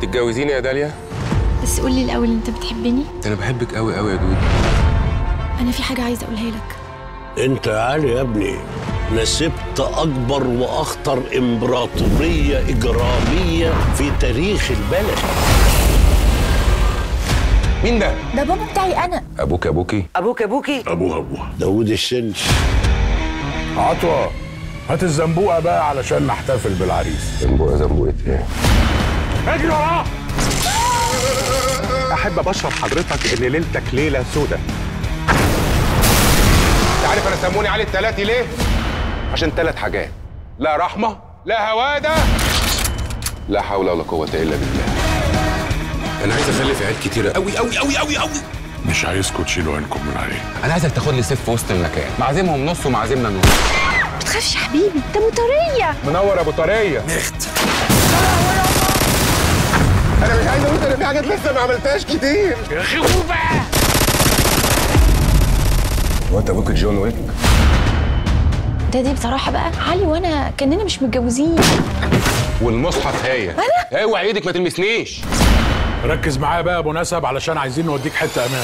تتجوزيني يا داليا بس قول لي الاول انت بتحبني انا بحبك قوي قوي يا دودي انا في حاجه عايزه اقولها لك انت يا علي يا ابني نسبت اكبر واخطر امبراطوريه اجراميه في تاريخ البلد مين ده ده بابا بتاعي انا ابوك ابوكي ابوك ابوكي ابوها ابوها داوود السنش عطوة هات الزنبوقة بقى علشان نحتفل بالعريس زنبوقه زنبوقه ايه اجري وراه احب ابشر حضرتك ان ليلتك ليله سودة انت عارف انا سموني علي التلاتي ليه عشان ثلاث حاجات لا رحمه لا هواده لا حول ولا قوه الا بالله انا عايز اخلف عيال كتيره قوي قوي قوي قوي قوي مش عايزكم تشيلوا عينكم من عليه انا عايزك تاخد لي سيف في وسط المكان معزمهم نص ومعزمنا نص ما تخافش يا حبيبي انت موتوريه منور يا ابو طريه انا مش عايز اقول انا في حاجات لسه ما عملتهاش كتير هو انت ابوك جون ويك ده دي بصراحه بقى علي وانا كاننا مش متجوزين والمصحف هي انا اوعى ايدك ما تلمسنيش ركز معايا بقى يا ابو نسب علشان عايزين نوديك حتة امان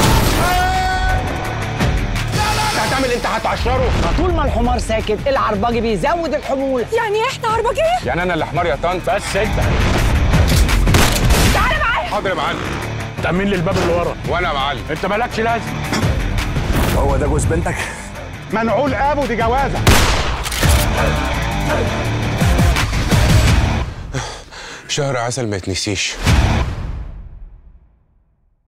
انت هتعمل انت هتعشره طول ما الحمار ساكت العرباجي بيزود الحمولة يعني احنا عربجيه يعني انا اللي حمار يا طنط بس انت تعالى معايا حاضر يا معلم تأمين لي الباب اللي ورا وانا يا معلم انت مالكش لازم هو ده جوز بنتك منعول ابو دي جوازه شهر عسل ما يتنسيش